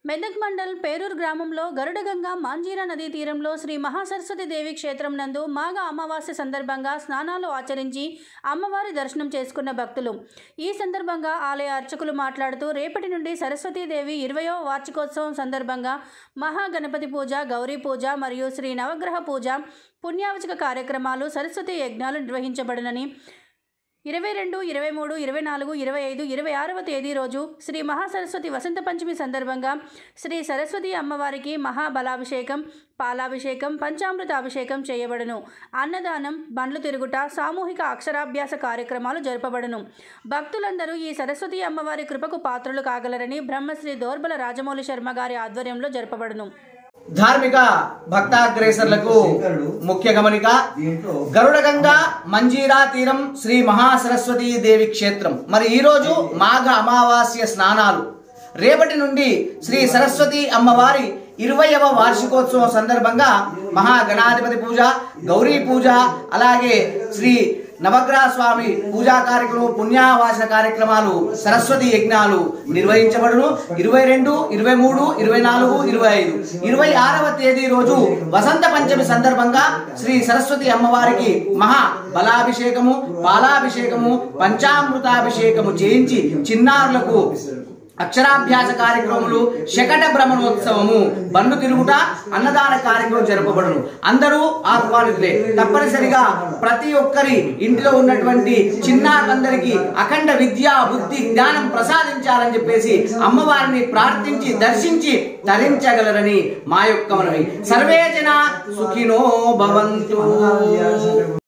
మెదక్ మండల్ పేరూరు గ్రామంలో గరుడగంగ మాంజీరా నదీ తీరంలో శ్రీ మహాసరస్వతి దేవి క్షేత్రం నందు మాఘ అమావాస్య సందర్భంగా స్నానాలు ఆచరించి అమ్మవారి దర్శనం చేసుకున్న భక్తులు ఈ సందర్భంగా ఆలయ అర్చకులు మాట్లాడుతూ రేపటి నుండి సరస్వతీదేవి ఇరవయో వార్షికోత్సవం సందర్భంగా మహాగణపతి పూజ గౌరీ పూజ మరియు శ్రీ నవగ్రహ పూజ పుణ్యావచక కార్యక్రమాలు సరస్వతి యజ్ఞాలు నిర్వహించబడునని ఇరవై రెండు ఇరవై మూడు ఇరవై నాలుగు ఇరవై ఐదు ఇరవై ఆరవ తేదీ రోజు శ్రీ మహాసరస్వతి వసంత పంచమి సందర్భంగా శ్రీ సరస్వతి అమ్మవారికి మహాబలాభిషేకం పాలాభిషేకం పంచామృత అభిషేకం చేయబడును అన్నదానం బండ్లు తిరుగుట సామూహిక అక్షరాభ్యాస కార్యక్రమాలు జరపబడును భక్తులందరూ ఈ సరస్వతి అమ్మవారి కృపకు పాత్రలు కాగలరని బ్రహ్మశ్రీ దోర్బల రాజమౌళి శర్మ గారి ఆధ్వర్యంలో జరపబడును ధార్మిక భక్తాగ్రేసర్లకు ముఖ్య గమనిక గరుడగంగా మంజీరా తీరం శ్రీ మహాసరస్వతీ దేవి క్షేత్రం మరి ఈ రోజు మాఘ అమావాస్య స్నానాలు రేపటి నుండి శ్రీ సరస్వతి అమ్మవారి ఇరవయవ వార్షికోత్సవం సందర్భంగా మహాగణాధిపతి పూజ గౌరీ పూజ అలాగే శ్రీ నవగ్రహ స్వామి పూజా కార్యక్రమం పుణ్యావాస కార్యక్రమాలు సరస్వతి యజ్ఞాలు నిర్వహించబడును ఇరవై రెండు ఇరవై మూడు ఇరవై నాలుగు ఇరవై ఐదు ఇరవై ఆరవ తేదీ రోజు వసంత పంచమి సందర్భంగా శ్రీ సరస్వతి అమ్మవారికి మహా బలాభిషేకము పాలాభిషేకము పంచామృతాభిషేకము చేయించి చిన్నారులకు అక్షరాభ్యాస కార్యక్రమములు శకట భ్రమణోత్సవము బండు తిరుగుట అన్నదాన కార్యక్రమం జరపబడును అందరూ ఆహ్వానితులే తప్పనిసరిగా ప్రతి ఒక్కరి ఇంటిలో ఉన్నటువంటి చిన్నారులందరికీ అఖండ విద్యా బుద్ధి జ్ఞానం ప్రసాదించాలని చెప్పేసి అమ్మవారిని ప్రార్థించి దర్శించి తరించగలరని మా యొక్క మనవి సర్వే జన సుఖినో భవంతు